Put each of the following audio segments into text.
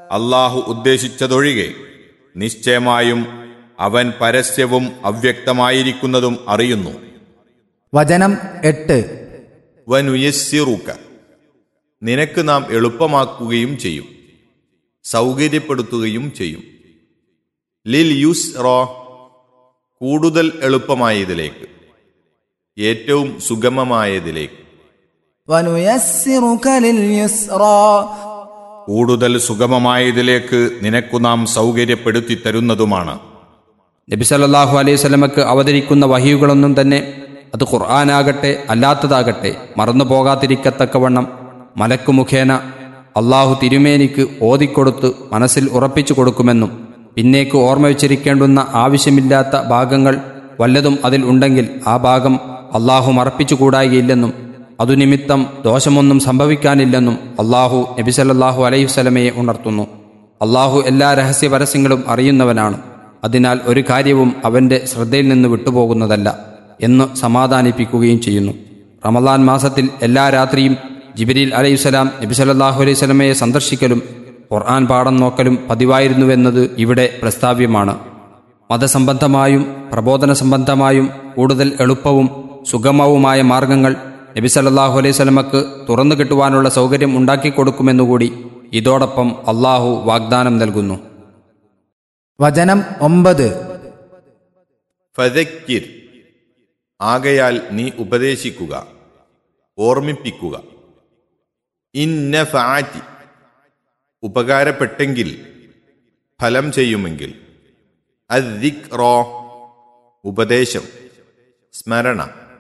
അള്ളാഹു ഉദ്ദേശിച്ചതൊഴികെ നിശ്ചയമായും അവൻ പരസ്യവും അവ്യക്തമായിരിക്കുന്നതും അറിയുന്നു വചനം എട്ട് വനുയസ്സിറുക്ക നിനക്ക് നാം എളുപ്പമാക്കുകയും ചെയ്യും സൗകര്യപ്പെടുത്തുകയും ചെയ്യും ലിൽ യുസ് റോ കൂടുതൽ എളുപ്പമായതിലേക്ക് ഏറ്റവും സുഗമമായതിലേക്ക് വനുയസ്സിറുക ലിൽയുസ്റാ കൂടുതൽ സുഗമമായതിലേക്ക് നിനക്കു നാം സൗകര്യപ്പെടുത്തി തരുന്നതുമാണ് നബി സല്ലല്ലാഹു അലൈഹി സ്വലമക്ക് അവതരിക്കുന്ന വഹിയുകളൊന്നും തന്നെ അത് ഖുർആനാകട്ടെ അല്ലാത്തതാകട്ടെ മറന്നു പോകാതിരിക്കത്തക്കവണ്ണം മലക്കു മുഖേന അള്ളാഹു തിരുമേനിക്ക് ഓതിക്കൊടുത്ത് മനസ്സിൽ ഉറപ്പിച്ചു കൊടുക്കുമെന്നും പിന്നേക്ക് ഓർമ്മ വെച്ചിരിക്കേണ്ടുന്ന ആവശ്യമില്ലാത്ത ഭാഗങ്ങൾ വല്ലതും അതിൽ ഉണ്ടെങ്കിൽ ആ ഭാഗം അള്ളാഹു മറപ്പിച്ചുകൂടായില്ലെന്നും അതു നിമിത്തം ദോഷമൊന്നും സംഭവിക്കാനില്ലെന്നും അള്ളാഹു നബി സല്ലല്ലാഹു അലൈഹി സ്വലമയെ ഉണർത്തുന്നു അള്ളാഹു എല്ലാ രഹസ്യ പരസ്യങ്ങളും അറിയുന്നവനാണ് അതിനാൽ ഒരു കാര്യവും അവന്റെ ശ്രദ്ധയിൽ നിന്ന് വിട്ടുപോകുന്നതല്ല എന്ന് സമാധാനിപ്പിക്കുകയും ചെയ്യുന്നു റമദാൻ മാസത്തിൽ എല്ലാ രാത്രിയും ജിബിരിൽ അലൈഹിസ്സലാം നബി സല്ലല്ലാഹു അലൈഹി സ്വലമയെ സന്ദർശിക്കലും ഖുർആൻ പാഠം നോക്കലും പതിവായിരുന്നുവെന്നത് ഇവിടെ പ്രസ്താവ്യമാണ് മതസംബന്ധമായും പ്രബോധന സംബന്ധമായും കൂടുതൽ എളുപ്പവും സുഗമവുമായ മാർഗങ്ങൾ നബി സല്ലല്ലാഹു അലൈഹി സ്വലമക്ക് തുറന്നു കിട്ടുവാനുള്ള സൗകര്യം ഉണ്ടാക്കിക്കൊടുക്കുമെന്നുകൂടി ഇതോടൊപ്പം അള്ളാഹു വാഗ്ദാനം നൽകുന്നു വചനം ഒമ്പത് ഫതക്കിർ ആകയാൽ നീ ഉപദേശിക്കുക ഓർമ്മിപ്പിക്കുക ഇന്ന ഫാറ്റി ഉപകാരപ്പെട്ടെങ്കിൽ ഫലം ചെയ്യുമെങ്കിൽ അദ്ദിക്റോ ഉപദേശം സ്മരണ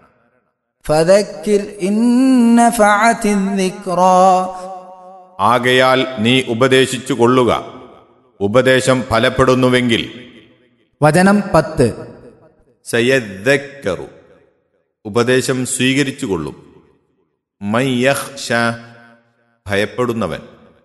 ഫദക്കിർ ഇന്ന ഫഅത്തി الذിക്റാ ആകയാൽ നീ ഉപദേശിച്ചു കൊള്ളുക ഉപദേശം ഫലപ്പെടുന്നുവെങ്കിൽ വചനം പത്ത് സയദ്ദക്കറു ഉപദേശം സ്വീകരിച്ചു കൊള്ളും മയ്യഹ് ഷാ ഭയപ്പെടുന്നവൻ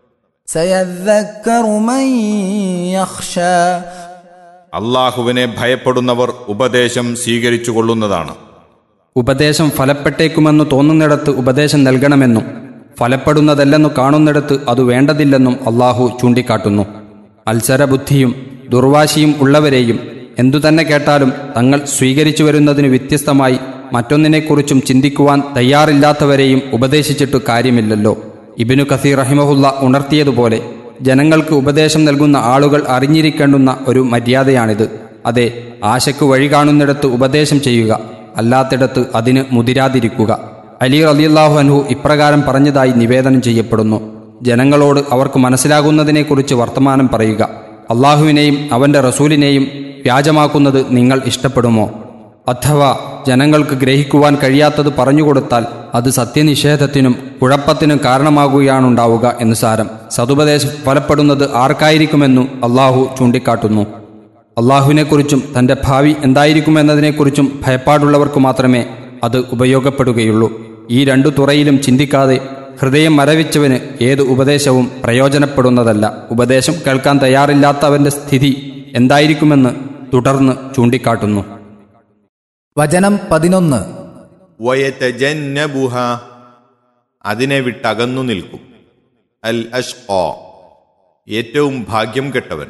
സയദ്ദക്കറു മൻ യഖ്ഷാ അള്ളാഹുവിനെ ഭയപ്പെടുന്നവർ ഉപദേശം സ്വീകരിച്ചു കൊള്ളുന്നതാണ് ഉപദേശം ഫലപ്പെട്ടേക്കുമെന്ന് തോന്നുന്നിടത്ത് ഉപദേശം നൽകണമെന്നും ഫലപ്പെടുന്നതല്ലെന്നു കാണുന്നിടത്ത് അത് വേണ്ടതില്ലെന്നും അള്ളാഹു ചൂണ്ടിക്കാട്ടുന്നു മത്സരബുദ്ധിയും ദുർവാശിയും ഉള്ളവരെയും എന്തുതന്നെ കേട്ടാലും തങ്ങൾ സ്വീകരിച്ചു വരുന്നതിന് വ്യത്യസ്തമായി മറ്റൊന്നിനെക്കുറിച്ചും ചിന്തിക്കുവാൻ തയ്യാറില്ലാത്തവരെയും ഉപദേശിച്ചിട്ട് കാര്യമില്ലല്ലോ ഇബിനു കസീർ റഹിമഹുല്ല ഉണർത്തിയതുപോലെ ജനങ്ങൾക്ക് ഉപദേശം നൽകുന്ന ആളുകൾ അറിഞ്ഞിരിക്കേണ്ടുന്ന ഒരു മര്യാദയാണിത് അതെ ആശയ്ക്ക് വഴി കാണുന്നിടത്ത് ഉപദേശം ചെയ്യുക അല്ലാത്തിടത്ത് അതിന് മുതിരാതിരിക്കുക അലി റലിയല്ലാഹു അൻഹു ഇപ്രകാരം പറഞ്ഞതായി നിവേദനം ചെയ്യപ്പെടുന്നു ജനങ്ങളോട് അവർക്ക് മനസ്സിലാകുന്നതിനെക്കുറിച്ച് വർത്തമാനം പറയുക അള്ളാഹുവിനെയും അവന്റെ റസൂലിനെയും വ്യാജമാക്കുന്നത് നിങ്ങൾ ഇഷ്ടപ്പെടുമോ അഥവാ ജനങ്ങൾക്ക് ഗ്രഹിക്കുവാൻ കഴിയാത്തത് പറഞ്ഞുകൊടുത്താൽ അത് സത്യനിഷേധത്തിനും കുഴപ്പത്തിനും കാരണമാകുകയാണുണ്ടാവുക എന്ന് സാരം സതുപദേശം ഫലപ്പെടുന്നത് ആർക്കായിരിക്കുമെന്നു അള്ളാഹു ചൂണ്ടിക്കാട്ടുന്നു അള്ളാഹുവിനെക്കുറിച്ചും തന്റെ ഭാവി എന്തായിരിക്കുമെന്നതിനെക്കുറിച്ചും ഭയപ്പാടുള്ളവർക്ക് മാത്രമേ അത് ഉപയോഗപ്പെടുകയുള്ളൂ ഈ രണ്ടു തുറയിലും ചിന്തിക്കാതെ ഹൃദയം മരവിച്ചവന് ഏത് ഉപദേശവും പ്രയോജനപ്പെടുന്നതല്ല ഉപദേശം കേൾക്കാൻ തയ്യാറില്ലാത്തവന്റെ സ്ഥിതി എന്തായിരിക്കുമെന്ന് തുടർന്ന് ചൂണ്ടിക്കാട്ടുന്നു വചനം പതിനൊന്ന് വയതജന്നബുഹ അതിനെ വിട്ടകന്നു നിൽക്കും അൽ അഷ് ഏറ്റവും ഭാഗ്യം കെട്ടവൻ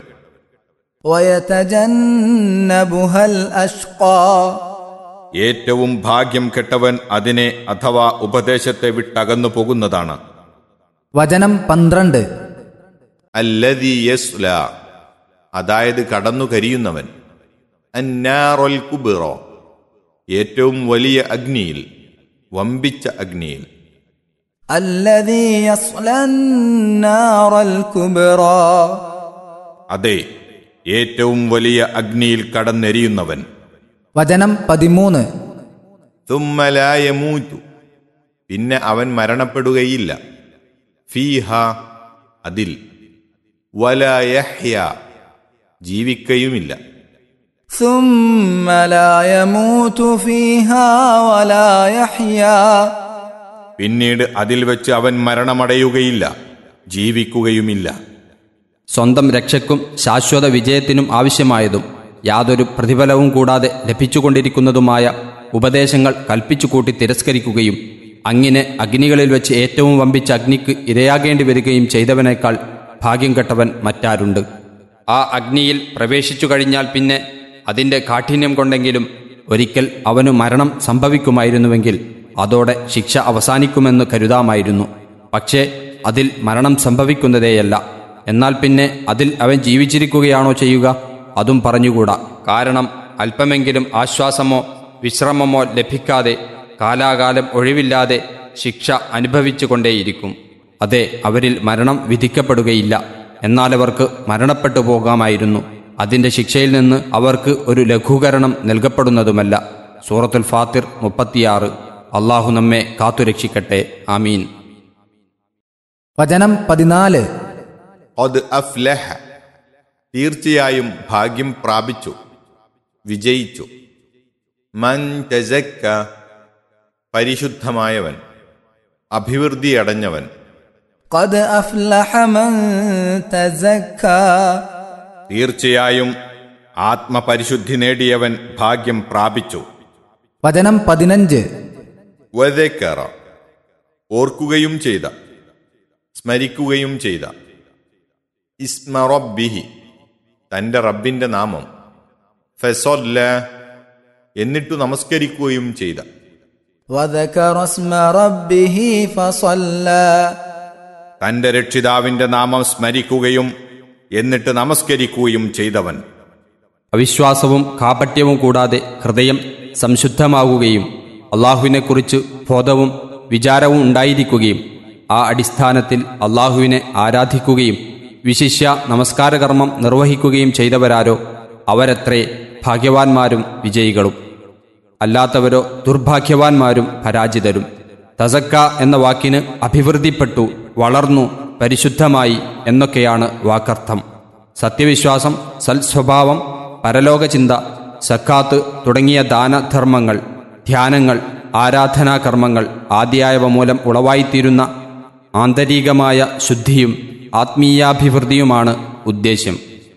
ويتجنبها الأشقى ഏറ്റവും ഭാഗ്യം കെട്ടവൻ അതിനെ അഥവാ ഉപദേശത്തെ വിട്ടകന്നു പോകുന്നതാണ് വചനം പന്ത്രണ്ട് അല്ലദി യസ്ല അതായത് കടന്നു കരിയുന്നവൻ അന്നാറൊൽ കുബിറോ ഏറ്റവും വലിയ അഗ്നിയിൽ വമ്പിച്ച അഗ്നിയിൽ الذي يصلى النار الكبرى അതെ ഏറ്റവും വലിയ അഗ്നിയിൽ കടന്നെരിയുന്നവൻ വചനം പതിമൂന്ന് തുമ്മലായമൂറ്റു പിന്നെ അവൻ മരണപ്പെടുകയില്ല ഫീഹ അതിൽ വലയഹ്യ ജീവിക്കയുമില്ല ثم لا يموت فيها ولا يحيا പിന്നീട് അതിൽ വെച്ച് അവൻ മരണമടയുകയില്ല ജീവിക്കുകയുമില്ല സ്വന്തം രക്ഷയ്ക്കും ശാശ്വത വിജയത്തിനും ആവശ്യമായതും യാതൊരു പ്രതിഫലവും കൂടാതെ ലഭിച്ചുകൊണ്ടിരിക്കുന്നതുമായ ഉപദേശങ്ങൾ കൽപ്പിച്ചുകൂട്ടി തിരസ്കരിക്കുകയും അങ്ങനെ അഗ്നികളിൽ വെച്ച് ഏറ്റവും വമ്പിച്ച അഗ്നിക്ക് ഇരയാകേണ്ടി വരികയും ചെയ്തവനേക്കാൾ ഭാഗ്യം കെട്ടവൻ മറ്റാരുണ്ട് ആ അഗ്നിയിൽ പ്രവേശിച്ചു കഴിഞ്ഞാൽ പിന്നെ അതിൻ്റെ കാഠിന്യം കൊണ്ടെങ്കിലും ഒരിക്കൽ അവനു മരണം സംഭവിക്കുമായിരുന്നുവെങ്കിൽ അതോടെ ശിക്ഷ അവസാനിക്കുമെന്ന് കരുതാമായിരുന്നു പക്ഷേ അതിൽ മരണം സംഭവിക്കുന്നതേയല്ല എന്നാൽ പിന്നെ അതിൽ അവൻ ജീവിച്ചിരിക്കുകയാണോ ചെയ്യുക അതും പറഞ്ഞുകൂടാ കാരണം അല്പമെങ്കിലും ആശ്വാസമോ വിശ്രമമോ ലഭിക്കാതെ കാലാകാലം ഒഴിവില്ലാതെ ശിക്ഷ അനുഭവിച്ചു കൊണ്ടേയിരിക്കും അതെ അവരിൽ മരണം വിധിക്കപ്പെടുകയില്ല എന്നാൽ അവർക്ക് മരണപ്പെട്ടു പോകാമായിരുന്നു അതിന്റെ ശിക്ഷയിൽ നിന്ന് അവർക്ക് ഒരു ലഘൂകരണം നൽകപ്പെടുന്നതുമല്ല സൂറത്തുൽ ഫാത്തിർ മുപ്പത്തിയാറ് അള്ളാഹു നമ്മെ കാത്തുരക്ഷിക്കട്ടെ ആമീൻ വചനം പതിനാല് അത് അഫ്ലഹ തീർച്ചയായും ഭാഗ്യം പ്രാപിച്ചു വിജയിച്ചു മൻ തെജക്ക പരിശുദ്ധമായവൻ അഭിവൃദ്ധിയടഞ്ഞവൻ قد أفلح من تزكى തീർച്ചയായും ആത്മപരിശുദ്ധി നേടിയവൻ ഭാഗ്യം പ്രാപിച്ചു വചനം പതിനഞ്ച് വതക്കറ ഓർക്കുകയും ചെയ്ത സ്മരിക്കുകയും ചെയ്ത ഇസ്മറബിഹി തന്റെ റബ്ബിന്റെ നാമം ഫെസൊല്ല എന്നിട്ടു നമസ്കരിക്കുകയും ചെയ്ത وذكر اسم ربه فصلى തന്റെ രക്ഷിതാവിന്റെ നാമം സ്മരിക്കുകയും എന്നിട്ട് നമസ്കരിക്കുകയും ചെയ്തവൻ അവിശ്വാസവും കാപട്യവും കൂടാതെ ഹൃദയം സംശുദ്ധമാവുകയും അള്ളാഹുവിനെക്കുറിച്ച് ബോധവും വിചാരവും ഉണ്ടായിരിക്കുകയും ആ അടിസ്ഥാനത്തിൽ അള്ളാഹുവിനെ ആരാധിക്കുകയും വിശിഷ്യ നമസ്കാരകർമ്മം നിർവഹിക്കുകയും ചെയ്തവരാരോ അവരത്രേ ഭാഗ്യവാന്മാരും വിജയികളും അല്ലാത്തവരോ ദുർഭാഗ്യവാന്മാരും പരാജിതരും തസക്ക എന്ന വാക്കിന് അഭിവൃദ്ധിപ്പെട്ടു വളർന്നു പരിശുദ്ധമായി എന്നൊക്കെയാണ് വാക്കർത്ഥം സത്യവിശ്വാസം സൽസ്വഭാവം പരലോകചിന്ത സക്കാത്ത് തുടങ്ങിയ ദാനധർമ്മങ്ങൾ ധ്യാനങ്ങൾ ആരാധനാകർമ്മങ്ങൾ ആദ്യായവ മൂലം ഉളവായിത്തീരുന്ന ആന്തരികമായ ശുദ്ധിയും ആത്മീയാഭിവൃദ്ധിയുമാണ് ഉദ്ദേശ്യം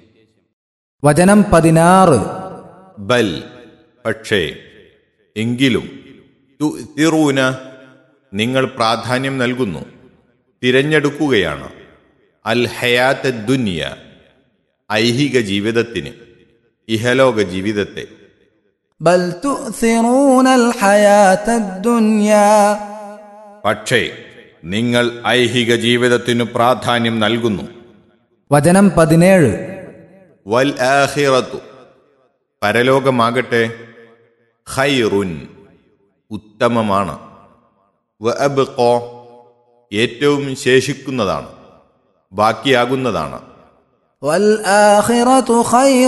വചനം പതിനാറ് ബൽ പക്ഷേ എങ്കിലും തുഇറൂന നിങ്ങൾ പ്രാധാന്യം നൽകുന്നു തിരഞ്ഞെടുക്കുകയാണ് അൽ ഹയാത്ത ദുനിയ ഐഹിക ജീവിതത്തിന് ഇഹലോക ജീവിതത്തെ بل تؤثرون الحياة الدنيا പക്ഷേ നിങ്ങൾ ഐഹിക ജീവിതത്തിനു പ്രാധാന്യം നൽകുന്നു വചനം പതിനേഴ് വൽ ആഖിറത്തു പരലോകമാകട്ടെ ഖൈറുൻ ഉത്തമമാണ് വ അബ്ഖാ ഏറ്റവും ശേഷിക്കുന്നതാണ് ബാക്കിയാകുന്നതാണ് والآخرة خير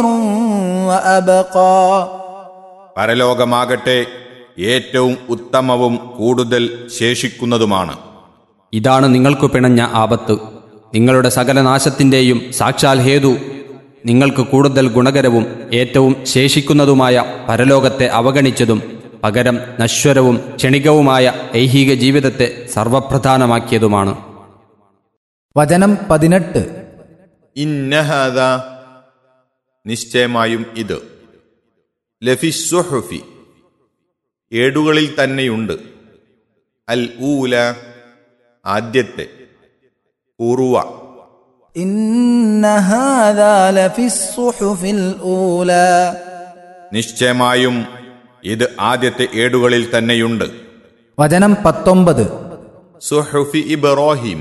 وأبقى പരലോകമാകട്ടെ ഏറ്റവും ഉത്തമവും കൂടുതൽ ശേഷിക്കുന്നതുമാണ് ഇതാണ് നിങ്ങൾക്കു പിണഞ്ഞ ആപത്ത് നിങ്ങളുടെ സകല നാശത്തിൻ്റെയും സാക്ഷാൽ ഹേതു നിങ്ങൾക്ക് കൂടുതൽ ഗുണകരവും ഏറ്റവും ശേഷിക്കുന്നതുമായ പരലോകത്തെ അവഗണിച്ചതും പകരം നശ്വരവും ക്ഷണികവുമായ ഐഹിക ജീവിതത്തെ സർവപ്രധാനമാക്കിയതുമാണ് വചനം പതിനെട്ട് ഇന്നഹദ നിശ്ചയമായും ഇത് ലഫിസ്സുഹുഫി ഏടുകളിൽ തന്നെയുണ്ട് അൽ ഊല ആദ്യത്തെ ഉറുവ إن هذا لفي الصحف الأولى നിശ്ചയമായും ഇത് ആദ്യത്തെ ഏടുകളിൽ തന്നെയുണ്ട് വചനം പത്തൊമ്പത് സുഹുഫി ഇബ്രാഹിമ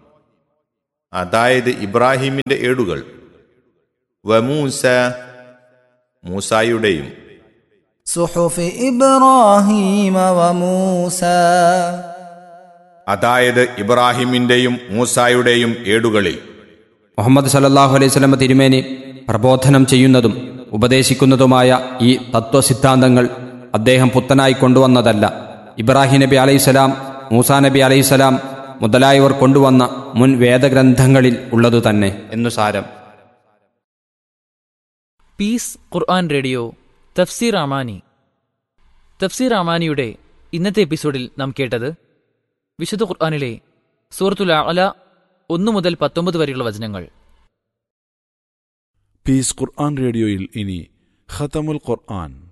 അതായത് ഇബ്രാഹിമിന്റെ ഏടുകൾ വമൂസ മൂസായുടെയും صحف إبراهيم وموسى അതായത് ഇബ്രാഹിമിന്റെയും മൂസായുടെയും ഏടുകളിൽ മുഹമ്മദ് സല്ലല്ലാഹു അലൈഹി സ്വലമ തിരുമേനി പ്രബോധനം ചെയ്യുന്നതും ഉപദേശിക്കുന്നതുമായ ഈ തത്വസിദ്ധാന്തങ്ങൾ അദ്ദേഹം പുത്തനായി കൊണ്ടുവന്നതല്ല ഇബ്രാഹിം നബി അലൈഹിസ്സലാം മൂസാ നബി അലൈഹിസ്സലാം മുതലായവർ കൊണ്ടുവന്ന മുൻ വേദഗ്രന്ഥങ്ങളിൽ ഉള്ളതു തന്നെ എന്നു സാരം പീസ് ഖുർആൻ റേഡിയോ തഫ്സീർ അമാനി തഫ്സീർ അമാനിയുടെ ഇന്നത്തെ എപ്പിസോഡിൽ നാം കേട്ടത് വിശുദ്ധ ഖുർആനിലെ സൂറത്തുൽ അല ഒന്നു മുതൽ പത്തൊമ്പത് വരെയുള്ള വചനങ്ങൾ പീസ് ഖുർആൻ റേഡിയോയിൽ ഇനി ഖത്തമുൽ ഖുർആൻ